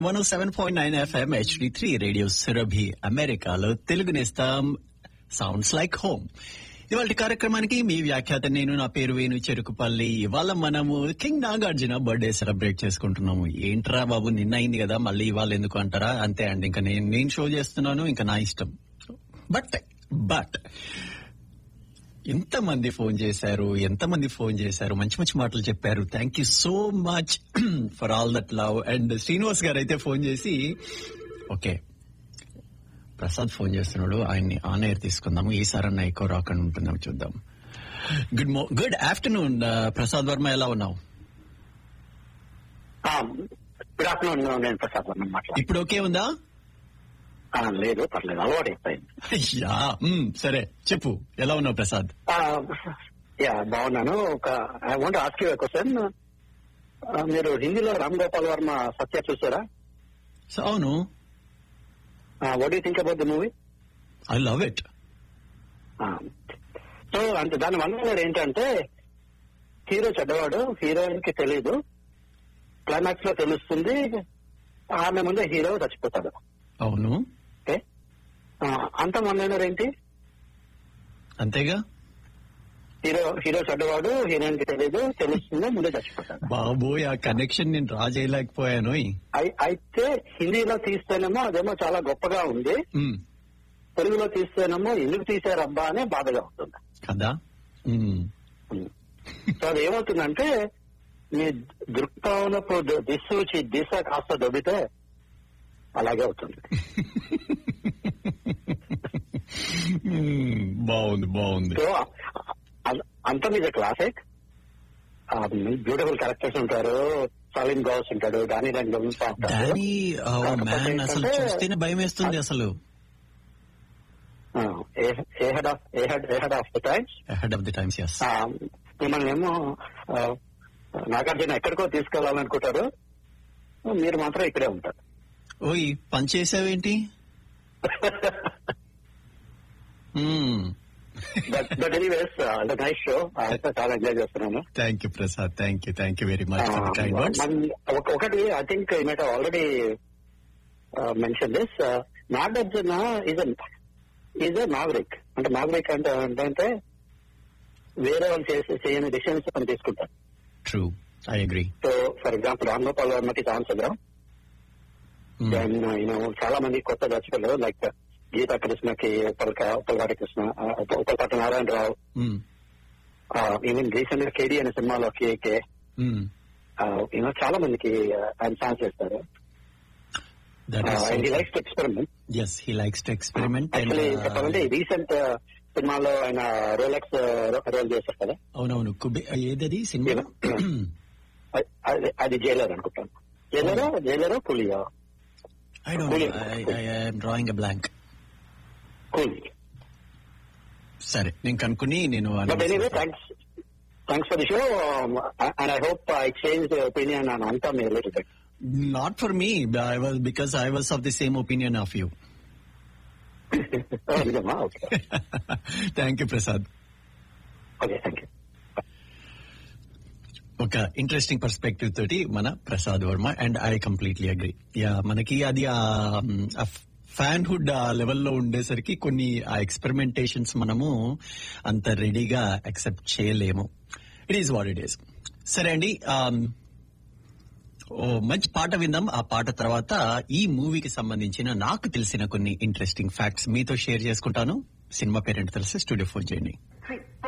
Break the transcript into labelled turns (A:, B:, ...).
A: One seven point nine FM HD three radio Surabhi అమెరికాలో తెలుగు నేస్తాం sounds like home ఇవాళ కార్యక్రమానికి మీ వ్యాఖ్యాత నేను నా పేరు వేణు చెరుకుపల్లి ఇవాళ మనము కింగ్ నాగార్జున బర్త్డే సెలబ్రేట్ చేసుకుంటున్నాము ఏంట్రా బాబు నిన్న అయింది కదా మళ్ళీ ఇవాళ ఎందుకు అంటారా అంతే అండి ఇంకా నేను నేను షో చేస్తున్నాను ఇంకా నా ఇష్టం బట్ బట్ ఎంతమంది ఫోన్ చేశారు ఎంతమంది ఫోన్ చేశారు మంచి మంచి మాటలు చెప్పారు thank you so much for all that love and Srinivas గారు అయితే ఫోన్ చేసి ఓకే ప్రసాద్ ఫోన్ చేస్తున్నాడు ఆయన్ని ఆన్ ఎయిర్ తీసుకుందాము ఈసారన్నా ఎక్కువ రాకుండా ఉంటుందాం చూద్దాం గుడ్ మో గుడ్ ఆఫ్టర్నూన్ ప్రసాద్ వర్మ ఎలా ఉన్నావు
B: గుడ్ ఆఫ్టర్నూన్ నేను ప్రసాద్ వర్మ మాట్లాడు
A: ఇప్పుడు ఓకే ఉందా
B: లేదు పర్లేదు అలవాటు అయిపోయింది
A: అయ్యా మ్, సరే చెప్పు ఎలా ఉన్నావు ప్రసాద్
B: యా బాగున్నాను ఒక I want ask you question మీరు హిందీలో రామ్ గోపాల్ వర్మ సత్య చూసారా
A: సో అవును
B: what you think about the movie
A: I love it
B: so అంటే దాని వల్ల ఏంటంటే హీరో చెడ్డవాడు హీరోయిన్ కి తెలియదు క్లైమాక్స్ లో తెలుస్తుంది ఆమె ముందే హీరో చచ్చిపోతాడు
A: అవును
B: ఓకే అంత మొన్న ఏంటి
A: అంతేగా
B: హీరో హీరో చెడ్డవాడు హీరోయిన్ కి తెలియదు తెలుస్తుంది ముందే చచ్చిపోతాడు
A: బాబోయ్ ఆ కనెక్షన్ నేను డ్రా చేయలేకపోయాను
B: అయి- అయితే హిందీలో తీస్తేనేమో అదేమో చాలా గొప్పగా ఉంది
A: మ్,
B: తెలుగులో తీస్తేనేమో ఎందుకు తీసారు అబ్బా అనే బాధగా ఉంటుంది
A: కదా మ్.
B: సో అది ఏమవుతుందంటే మీ దృక్పథనపు ద- దిశ వచ్చి దిశ కాస్త దొబ్బితే అలాగే అవుతుంది
A: మ్, బాగుంది బాగుంది
B: సో అ- అంత మీద క్లాసిక్ బ్యూటిఫుల్ క్యారెక్టర్స్ ఉంటారు సలీం గౌస్ ఉంటాడు దాని దాని ఉంటారు
A: డానీ ఓ
B: కాకపోతే
A: మ్యాన్ అసలు
B: ఏంటంటే-
A: చూస్తేనే భయం వేస్తుంది అసలు
B: ahead of ahead ahead of the times
A: head of the times yes
B: మిమ్మల్ని ఏమో ఆ, నాగార్జున ఎక్కడికో తీసుకెళ్లాలనుకుంటారు మీరు మాత్రం ఇక్కడే ఉంటారు
A: ఓయ్ పని చేసావేంటి
B: but anyways the nice show చాలా ఎంజాయ్ చేస్తున్నాను
A: thank you Prasad thank you thank you very much for the kind words
B: మన- ఒక- ఒకటి I think he might already mention this Nagarjuna is is a నాగరిక్ అంటే నాగరిక్ అంటే ఏంటంటే వేరే వాళ్ళు చేసే చేయని డిసిషన్స్ మనం తీసుకుంటారు
A: true I agree
B: so for example Ram Gopal వర్మకి ఛాన్స్ ఇద్దాం దెన్ యూనో చాలా మంది కొత్త దర్శకులు లైక్ గీతా కృష్ణకి ఉప్పల్క ఉప్పలపాటి కృష్ణ ఉప్పలపాటి నారాయణరావు ఈవెన్ రీసెంట్ గా కేడీ అనే సినిమాలో కేకే యూనో చాలా మందికి uh, ఆయన ఛాన్స్ చేస్తారు
A: that
B: and he likes to experiment
A: yes he likes to experiment
B: actually చెప్పాలంటే రీసెంట్ సినిమాలో ఆయన రోలెక్స్ రోల్ చేశారు కదా
A: అవునవును కుబే ఏదది సినిమా
B: అది- అది- అది జైలర్ అనుకుంటాను జైలరో జైలరో పులియో
A: I don't I'm drawing a blank
B: Coolie
A: సరే నేను కనుక్కుని నేను
B: but anyway thanks thanks for the show and I hope I change opinion అని అంతా మీరు little bit
A: not for me I was because I was of the same opinion of you
B: నిజమా okay
A: thank you Prasad
B: okay thank you
A: ఒక interesting perspective తోటి మన Prasad Varma and I completely agree yeah మనకి అది ఆ ఫ్యాన్ హుడ్ ఆ లెవెల్లో ఉండేసరికి కొన్ని ఆ ఎక్స్పెరిమెంటేషన్స్ మనము అంత రెడీగా అక్సెప్ట్ చేయలేము it is what it is సరే అండి um, ఓ మంచి పాట విందాం ఆ పాట తర్వాత ఈ మూవీకి సంబంధించిన నాకు తెలిసిన కొన్ని ఇంట్రెస్టింగ్ ఫ్యాక్ట్స్ మీతో షేర్ చేసుకుంటాను సినిమా పేరెంట్ తెలిసి స్టూడియో ఫోన్ చేయండి
C: Hi,